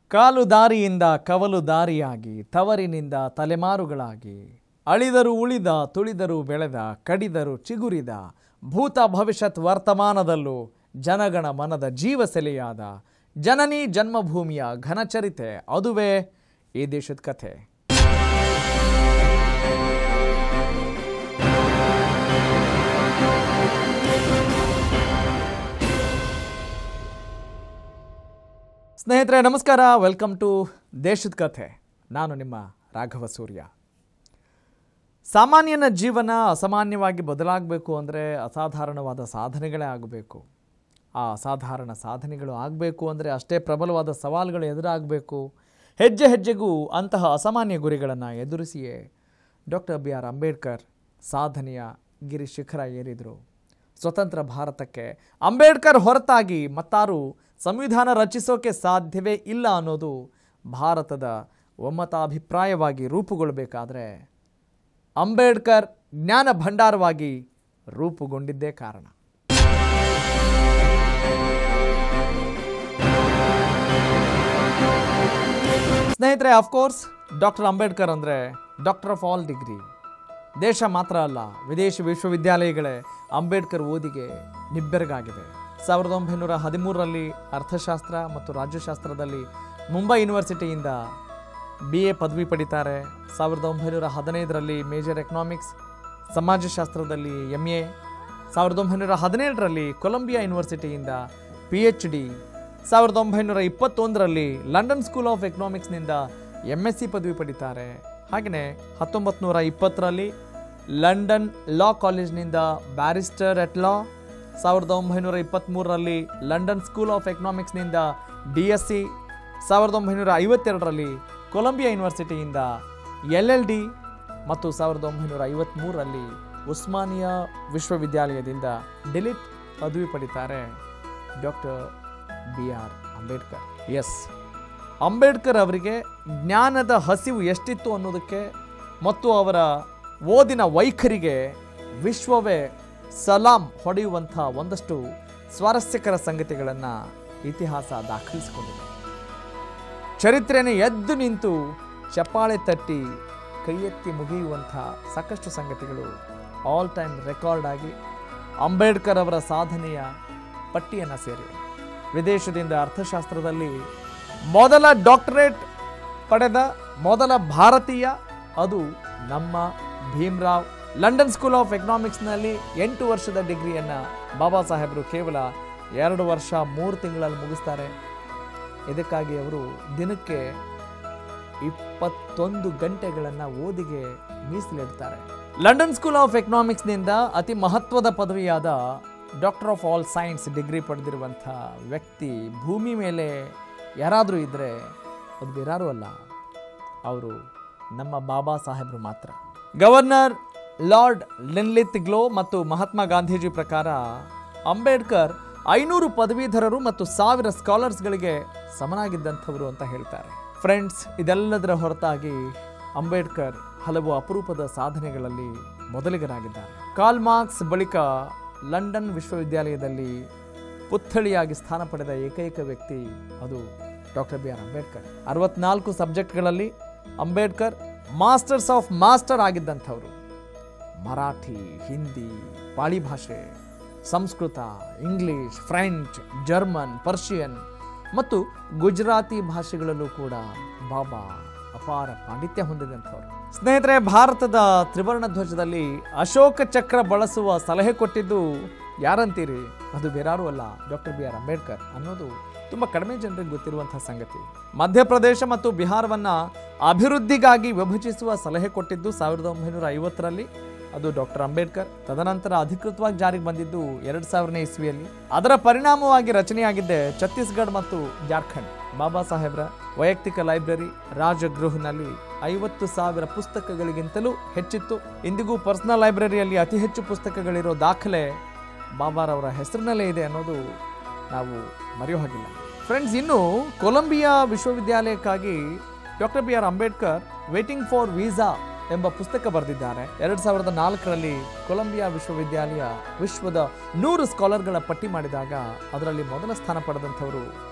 ಕಾಲು ದಾರಿಯಿಂದ ಕವಲು ದಾರಿಯಾಗಿ ತವರಿನಿಂದ ತಲೆಮಾರುಗಳಾಗಿ ಅಳಿದರು ಉಳಿದ ತುಳಿದರು ಬೆಳೆದ ಕಡಿದರು ಚಿಗುರಿದ ಭೂತ ಭವಿಷ್ಯತ್ ವರ್ತಮಾನದಲ್ಲೂ ಜನಗಣ ಮನದ ಜೀವ ಸೆಲೆಯಾದ ಜನನಿ ಜನ್ಮಭೂಮಿಯ ಘನಚರಿತೆ ಅದುವೇ ಈ ದೇಶದ ಕಥೆ ಸ್ನೇಹಿತರೆ ನಮಸ್ಕಾರ ವೆಲ್ಕಮ್ ಟು ದೇಶದ ಕಥೆ ನಾನು ನಿಮ್ಮ ರಾಘವ ಸೂರ್ಯ ಸಾಮಾನ್ಯನ ಜೀವನ ಅಸಾಮಾನ್ಯವಾಗಿ ಬದಲಾಗಬೇಕು ಅಂದರೆ ಅಸಾಧಾರಣವಾದ ಸಾಧನೆಗಳೇ ಆಗಬೇಕು ಆ ಅಸಾಧಾರಣ ಸಾಧನೆಗಳು ಆಗಬೇಕು ಅಂದರೆ ಅಷ್ಟೇ ಪ್ರಬಲವಾದ ಸವಾಲುಗಳು ಎದುರಾಗಬೇಕು ಹೆಜ್ಜೆ ಹೆಜ್ಜೆಗೂ ಅಂತಹ ಅಸಾಮಾನ್ಯ ಗುರಿಗಳನ್ನು ಎದುರಿಸಿಯೇ ಡಾಕ್ಟರ್ ಬಿ ಆರ್ ಅಂಬೇಡ್ಕರ್ ಸಾಧನೆಯ ಗಿರಿ ಶಿಖರ ಏರಿದರು ಸ್ವತಂತ್ರ ಭಾರತಕ್ಕೆ ಅಂಬೇಡ್ಕರ್ ಹೊರತಾಗಿ ಮತ್ತಾರು ಸಂವಿಧಾನ ರಚಿಸೋಕೆ ಸಾಧ್ಯವೇ ಇಲ್ಲ ಅನ್ನೋದು ಭಾರತದ ಒಮ್ಮತಾಭಿಪ್ರಾಯವಾಗಿ ರೂಪುಗೊಳ್ಳಬೇಕಾದ್ರೆ ಅಂಬೇಡ್ಕರ್ ಜ್ಞಾನ ಭಂಡಾರವಾಗಿ ರೂಪುಗೊಂಡಿದ್ದೇ ಕಾರಣ ಸ್ನೇಹಿತರೆ ಅಫ್ಕೋರ್ಸ್ ಡಾಕ್ಟರ್ ಅಂಬೇಡ್ಕರ್ ಅಂದರೆ ಡಾಕ್ಟರ್ ಆಫ್ ಆಲ್ ಡಿಗ್ರಿ ದೇಶ ಮಾತ್ರ ಅಲ್ಲ ವಿದೇಶಿ ವಿಶ್ವವಿದ್ಯಾಲಯಗಳೇ ಅಂಬೇಡ್ಕರ್ ಓದಿಗೆ ನಿಬ್ಬೆರಗಾಗಿವೆ ಸಾವಿರದ ಒಂಬೈನೂರ ಹದಿಮೂರರಲ್ಲಿ ಅರ್ಥಶಾಸ್ತ್ರ ಮತ್ತು ರಾಜ್ಯಶಾಸ್ತ್ರದಲ್ಲಿ ಮುಂಬೈ ಯೂನಿವರ್ಸಿಟಿಯಿಂದ ಬಿ ಎ ಪದವಿ ಪಡಿತಾರೆ ಸಾವಿರದ ಒಂಬೈನೂರ ಹದಿನೈದರಲ್ಲಿ ಮೇಜರ್ ಎಕನಾಮಿಕ್ಸ್ ಸಮಾಜಶಾಸ್ತ್ರದಲ್ಲಿ ಎಮ್ ಎ ಸಾವಿರದ ಒಂಬೈನೂರ ಹದಿನೇಳರಲ್ಲಿ ಕೊಲಂಬಿಯಾ ಯೂನಿವರ್ಸಿಟಿಯಿಂದ ಪಿ ಎಚ್ ಡಿ ಸಾವಿರದ ಒಂಬೈನೂರ ಇಪ್ಪತ್ತೊಂದರಲ್ಲಿ ಲಂಡನ್ ಸ್ಕೂಲ್ ಆಫ್ ಎಕನಾಮಿಕ್ಸ್ನಿಂದ ಎಮ್ ಎಸ್ ಸಿ ಪದವಿ ಪಡಿತಾರೆ ಹಾಗೆಯೇ ಹತ್ತೊಂಬತ್ತು ನೂರ ಇಪ್ಪತ್ತರಲ್ಲಿ ಲಂಡನ್ ಲಾ ಕಾಲೇಜ್ನಿಂದ ಬ್ಯಾರಿಸ್ಟರ್ ಎಟ್ ಲಾ ಸಾವಿರದ ಒಂಬೈನೂರ ಇಪ್ಪತ್ತ್ಮೂರರಲ್ಲಿ ಲಂಡನ್ ಸ್ಕೂಲ್ ಆಫ್ ಎಕನಾಮಿಕ್ಸ್ನಿಂದ ಡಿ ಎಸ್ ಸಿ ಸಾವಿರದ ಒಂಬೈನೂರ ಐವತ್ತೆರಡರಲ್ಲಿ ಕೊಲಂಬಿಯಾ ಯೂನಿವರ್ಸಿಟಿಯಿಂದ ಎಲ್ ಎಲ್ ಡಿ ಮತ್ತು ಸಾವಿರದ ಒಂಬೈನೂರ ಐವತ್ತ್ಮೂರರಲ್ಲಿ ಉಸ್ಮಾನಿಯಾ ವಿಶ್ವವಿದ್ಯಾಲಯದಿಂದ ಡಿಲಿಟ್ ಪದವಿ ಪಡಿತಾರೆ doctor B R Ambedkar S Ambedkar ಅವರಿಗೆ ಜ್ಞಾನದ ಹಸಿವು ಎಷ್ಟಿತ್ತು ಅನ್ನೋದಕ್ಕೆ ಮತ್ತು ಅವರ ಓದಿನ ವೈಖರಿಗೆ ವಿಶ್ವವೇ ಸಲಾಂ ಹೊಡೆಯುವಂಥ ಒಂದಷ್ಟು ಸ್ವಾರಸ್ಯಕರ ಸಂಗತಿಗಳನ್ನು ಇತಿಹಾಸ ದಾಖಲಿಸಿಕೊಂಡಿದೆ ಚರಿತ್ರೆನೇ ಎದ್ದು ನಿಂತು ಚಪ್ಪಾಳೆ ತಟ್ಟಿ ಕೈ ಎತ್ತಿ ಮುಗಿಯುವಂಥ ಸಾಕಷ್ಟು ಸಂಗತಿಗಳು ಆಲ್ ಟೈಮ್ ರೆಕಾರ್ಡ್ ಆಗಿ ಅಂಬೇಡ್ಕರ್ ಅವರ ಸಾಧನೆಯ ಪಟ್ಟಿಯನ್ನು ಸೇರಿವೆ ವಿದೇಶದಿಂದ ಅರ್ಥಶಾಸ್ತ್ರದಲ್ಲಿ ಮೊದಲ ಡಾಕ್ಟರೇಟ್ ಪಡೆದ ಮೊದಲ ಭಾರತೀಯ ಅದು ನಮ್ಮ ಭೀಮ್ರಾವ್ ಲಂಡನ್ ಸ್ಕೂಲ್ ಆಫ್ ಎಕನಾಮಿಕ್ಸ್ನಲ್ಲಿ ಎಂಟು ವರ್ಷದ ಡಿಗ್ರಿಯನ್ನು ಬಾಬಾ ಸಾಹೇಬರು ಕೇವಲ ಎರಡು ವರ್ಷ ಮೂರು ತಿಂಗಳಲ್ಲಿ ಮುಗಿಸ್ತಾರೆ ಇದಕ್ಕಾಗಿ ಅವರು ದಿನಕ್ಕೆ ಇಪ್ಪತ್ತೊಂದು ಗಂಟೆಗಳನ್ನು ಓದಿಗೆ ಮೀಸಲಿಡ್ತಾರೆ ಲಂಡನ್ ಸ್ಕೂಲ್ ಆಫ್ ಎಕನಾಮಿಕ್ಸ್ನಿಂದ ಅತಿ ಮಹತ್ವದ ಪದವಿಯಾದ doctor of all science degree ಪಡೆದಿರುವಂಥ ವ್ಯಕ್ತಿ ಭೂಮಿ ಮೇಲೆ ಯಾರಾದರೂ ಇದ್ದರೆ ಅದು ಬೇರಾರು ಅಲ್ಲ ಅವರು ನಮ್ಮ ಬಾಬಾ ಸಾಹೇಬರು ಮಾತ್ರ ಗವರ್ನರ್ ಲಾರ್ಡ್ ಲಿನ್ಲಿತ್ ಗ್ಲೋ ಮತ್ತು ಮಹಾತ್ಮ ಗಾಂಧೀಜಿ ಪ್ರಕಾರ ಅಂಬೇಡ್ಕರ್ ಐನೂರು ಪದವೀಧರರು ಮತ್ತು ಸಾವಿರ ಸ್ಕಾಲರ್ಸ್ಗಳಿಗೆ ಸಮನಾಗಿದ್ದಂಥವರು ಅಂತ ಹೇಳ್ತಾರೆ ಫ್ರೆಂಡ್ಸ್ ಇದೆಲ್ಲದರ ಹೊರತಾಗಿ ಅಂಬೇಡ್ಕರ್ ಹಲವು ಅಪರೂಪದ ಸಾಧನೆಗಳಲ್ಲಿ ಮೊದಲಿಗರಾಗಿದ್ದಾರೆ ಕಾಲ್ ಮಾರ್ಕ್ಸ್ ಬಳಿಕ ಲಂಡನ್ ವಿಶ್ವವಿದ್ಯಾಲಯದಲ್ಲಿ ಪುತ್ಥಳಿಯಾಗಿ ಸ್ಥಾನ ಪಡೆದ ಏಕೈಕ ವ್ಯಕ್ತಿ ಅದು ಡಾಕ್ಟರ್ ಬಿ ಆರ್ ಅಂಬೇಡ್ಕರ್ ಅರವತ್ನಾಲ್ಕು ಸಬ್ಜೆಕ್ಟ್ಗಳಲ್ಲಿ ಅಂಬೇಡ್ಕರ್ ಮಾಸ್ಟರ್ಸ್ ಆಫ್ ಮಾಸ್ಟರ್ ಆಗಿದ್ದಂಥವರು ಮರಾಠಿ ಹಿಂದಿ ಪಾಳಿ ಭಾಷೆ Sanskrit English French German Persian ಮತ್ತು ಗುಜರಾತಿ ಭಾಷೆಗಳಲ್ಲೂ ಕೂಡ ಬಾಬಾ ಅಪಾರ ಪಾಂಡಿತ್ಯ ಹೊಂದಿದಂಥವ್ರು ಸ್ನೇಹಿತರೆ ಭಾರತದ ತ್ರಿವರ್ಣ ಧ್ವಜದಲ್ಲಿ ಅಶೋಕ ಚಕ್ರ ಬಳಸುವ ಸಲಹೆ ಕೊಟ್ಟಿದ್ದು ಯಾರಂತೀರಿ ಅದು ಬೇರಾರು ಅಲ್ಲ ಡಾಕ್ಟರ್ ಬಿ ಆರ್ ಅಂಬೇಡ್ಕರ್ ಅನ್ನೋದು ತುಂಬ ಕಡಿಮೆ ಜನರಿಗೆ ಗೊತ್ತಿರುವಂತಹ ಸಂಗತಿ ಮಧ್ಯಪ್ರದೇಶ ಮತ್ತು ಬಿಹಾರವನ್ನು ಅಭಿವೃದ್ಧಿಗಾಗಿ ವಿಭಜಿಸುವ ಸಲಹೆ ಕೊಟ್ಟಿದ್ದು ಸಾವಿರದ ಒಂಬೈನೂರ ಐವತ್ತರಲ್ಲಿ ಅದು ಡಾಕ್ಟರ್ ಅಂಬೇಡ್ಕರ್ ತದನಂತರ ಅಧಿಕೃತವಾಗಿ ಜಾರಿಗೆ ಬಂದಿದ್ದು ಎರಡು ಸಾವಿರನೇ ಇಸ್ವಿಯಲ್ಲಿ ಅದರ ಪರಿಣಾಮವಾಗಿ ರಚನೆಯಾಗಿದ್ದೆ ಛತ್ತೀಸ್ಗಢ ಮತ್ತು ಜಾರ್ಖಂಡ್ ಬಾಬಾ ಸಾಹೇಬ್ರ ವೈಯಕ್ತಿಕ ಲೈಬ್ರರಿ ರಾಜಗೃಹನಲ್ಲಿ ಐವತ್ತು ಸಾವಿರ ಪುಸ್ತಕಗಳಿಗಿಂತಲೂ ಹೆಚ್ಚಿತ್ತು ಇಂದಿಗೂ ಪರ್ಸನಲ್ ಲೈಬ್ರರಿಯಲ್ಲಿ ಅತಿ ಹೆಚ್ಚು ಪುಸ್ತಕಗಳಿರೋ ದಾಖಲೆ ಬಾಬಾರವರ ಹೆಸರಿನಲ್ಲೇ ಇದೆ ಅನ್ನೋದು ನಾವು ಮರೆಯೋ ಹಾಗಿಲ್ಲ ಫ್ರೆಂಡ್ಸ್ ಇನ್ನು ಕೊಲಂಬಿಯಾ ವಿಶ್ವವಿದ್ಯಾಲಯಕ್ಕಾಗಿ doctor B R Ambedkar waiting for visa ಎಂಬ ಪುಸ್ತಕ ಬರೆದಿದ್ದಾರೆ ಎರಡು ಸಾವಿರದ ನಾಲ್ಕರಲ್ಲಿ ಕೊಲಂಬಿಯಾ ವಿಶ್ವವಿದ್ಯಾಲಯ ವಿಶ್ವದ ನೂರು ಸ್ಕಾಲರ್ಗಳ ಪಟ್ಟಿ ಮಾಡಿದಾಗ ಅದರಲ್ಲಿ ಮೊದಲ ಸ್ಥಾನ ಪಡೆದಂಥವರು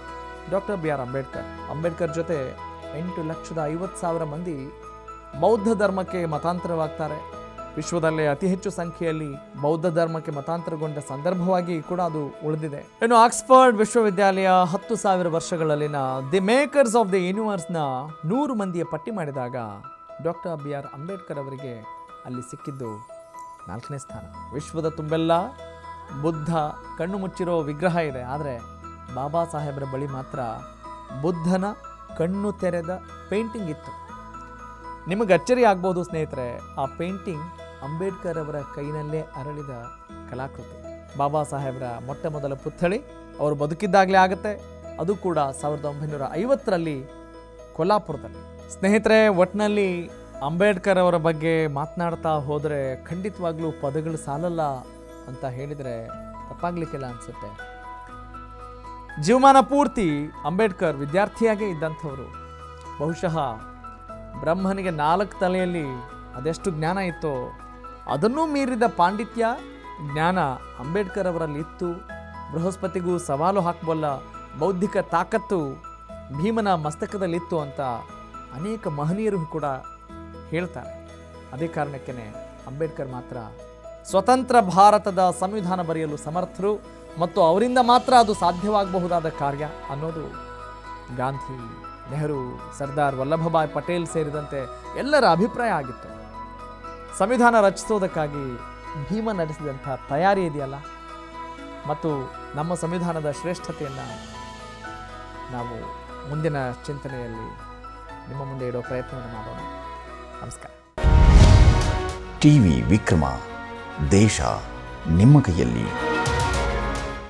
doctor B R Ambedkar Ambedkar ಜೊತೆ ಎಂಟು ಲಕ್ಷದ ಐವತ್ತು ಸಾವಿರ ಮಂದಿ ಬೌದ್ಧ ಧರ್ಮಕ್ಕೆ ಮತಾಂತರವಾಗ್ತಾರೆ ವಿಶ್ವದಲ್ಲೇ ಅತಿ ಹೆಚ್ಚು ಸಂಖ್ಯೆಯಲ್ಲಿ ಬೌದ್ಧ ಧರ್ಮಕ್ಕೆ ಮತಾಂತರಗೊಂಡ ಸಂದರ್ಭವಾಗಿ ಕೂಡ ಅದು ಉಳಿದಿದೆ ಇನ್ನು ಆಕ್ಸ್ಫರ್ಡ್ ವಿಶ್ವವಿದ್ಯಾಲಯ ಹತ್ತು ಸಾವಿರ ವರ್ಷಗಳಲ್ಲಿನ ದಿ ಮೇಕರ್ಸ್ ಆಫ್ ದಿ ಯೂನಿವರ್ಸ್ನ ನೂರು ಮಂದಿಯ ಪಟ್ಟಿ ಮಾಡಿದಾಗ ಡಾಕ್ಟರ್ ಬಿ ಆರ್ ಅಂಬೇಡ್ಕರ್ ಅವರಿಗೆ ಅಲ್ಲಿ ಸಿಕ್ಕಿದ್ದು ನಾಲ್ಕನೇ ಸ್ಥಾನ ವಿಶ್ವದ ತುಂಬೆಲ್ಲ ಬುದ್ಧ ಕಣ್ಣು ಮುಚ್ಚಿರೋ ವಿಗ್ರಹ ಇದೆ ಆದರೆ ಬಾಬಾ ಸಾಹೇಬರ ಬಳಿ ಮಾತ್ರ ಬುದ್ಧನ ಕಣ್ಣು ತೆರೆದ ಪೇಂಟಿಂಗ್ ಇತ್ತು ನಿಮಗೆ ಅಚ್ಚರಿ ಆಗ್ಬೋದು ಸ್ನೇಹಿತರೆ ಆ ಪೇಂಟಿಂಗ್ ಅಂಬೇಡ್ಕರ್ ಅವರ ಕೈನಲ್ಲೇ ಅರಳಿದ ಕಲಾಕೃತಿ ಬಾಬಾ ಸಾಹೇಬರ ಮೊಟ್ಟ ಮೊದಲ ಪುತ್ಥಳಿ ಅವರು ಬದುಕಿದ್ದಾಗಲೇ ಆಗುತ್ತೆ ಅದು ಕೂಡ ಸಾವಿರದ ಒಂಬೈನೂರ ಐವತ್ತರಲ್ಲಿ ಕೊಲ್ಲಾಪುರದಲ್ಲಿ ಸ್ನೇಹಿತರೆ ಒಟ್ಟಿನಲ್ಲಿ ಅಂಬೇಡ್ಕರ್ ಅವರ ಬಗ್ಗೆ ಮಾತನಾಡ್ತಾ ಹೋದರೆ ಖಂಡಿತವಾಗ್ಲೂ ಪದಗಳು ಸಾಲಲ್ಲ ಅಂತ ಹೇಳಿದರೆ ತಪ್ಪಾಗ್ಲಿಕ್ಕಿಲ್ಲ ಅನಿಸುತ್ತೆ ಜೀವಮಾನ ಪೂರ್ತಿ ಅಂಬೇಡ್ಕರ್ ವಿದ್ಯಾರ್ಥಿಯಾಗೇ ಇದ್ದಂಥವರು ಬಹುಶಃ ಬ್ರಹ್ಮನಿಗೆ ನಾಲ್ಕು ತಲೆಯಲ್ಲಿ ಅದೆಷ್ಟು ಜ್ಞಾನ ಇತ್ತೋ ಅದನ್ನೂ ಮೀರಿದ ಪಾಂಡಿತ್ಯ ಜ್ಞಾನ ಅಂಬೇಡ್ಕರ್ ಅವರಲ್ಲಿ ಇತ್ತು ಬೃಹಸ್ಪತಿಗೂ ಸವಾಲು ಹಾಕಬಲ್ಲ ಬೌದ್ಧಿಕ ತಾಕತ್ತು ಭೀಮನ ಮಸ್ತಕದಲ್ಲಿತ್ತು ಅಂತ ಅನೇಕ ಮಹನೀಯರು ಕೂಡ ಹೇಳ್ತಾರೆ ಅದೇ ಕಾರಣಕ್ಕೇ ಅಂಬೇಡ್ಕರ್ ಮಾತ್ರ ಸ್ವತಂತ್ರ ಭಾರತದ ಸಂವಿಧಾನ ಬರೆಯಲು ಸಮರ್ಥರು ಮತ್ತು ಅವರಿಂದ ಮಾತ್ರ ಅದು ಸಾಧ್ಯವಾಗಬಹುದಾದ ಕಾರ್ಯ ಅನ್ನೋದು ಗಾಂಧಿ ನೆಹರು ಸರ್ದಾರ್ ವಲ್ಲಭಭಾಯ್ ಪಟೇಲ್ ಸೇರಿದಂತೆ ಎಲ್ಲರ ಅಭಿಪ್ರಾಯ ಆಗಿತ್ತು ಸಂವಿಧಾನ ರಚಿಸೋದಕ್ಕಾಗಿ ಭೀಮ ನಡೆಸಿದಂಥ ತಯಾರಿ ಇದೆಯಲ್ಲ ಮತ್ತು ನಮ್ಮ ಸಂವಿಧಾನದ ಶ್ರೇಷ್ಠತೆಯನ್ನು ನಾವು ಮುಂದಿನ ಚಿಂತನೆಯಲ್ಲಿ ನಿಮ್ಮ ಮುಂದೆ ಇಡೋ ಪ್ರಯತ್ನವನ್ನು ಮಾಡೋಣ ನಮಸ್ಕಾರ ಟಿವಿ ವಿಕ್ರಮ ದೇಶ ನಿಮ್ಮ ಕೈಯಲ್ಲಿ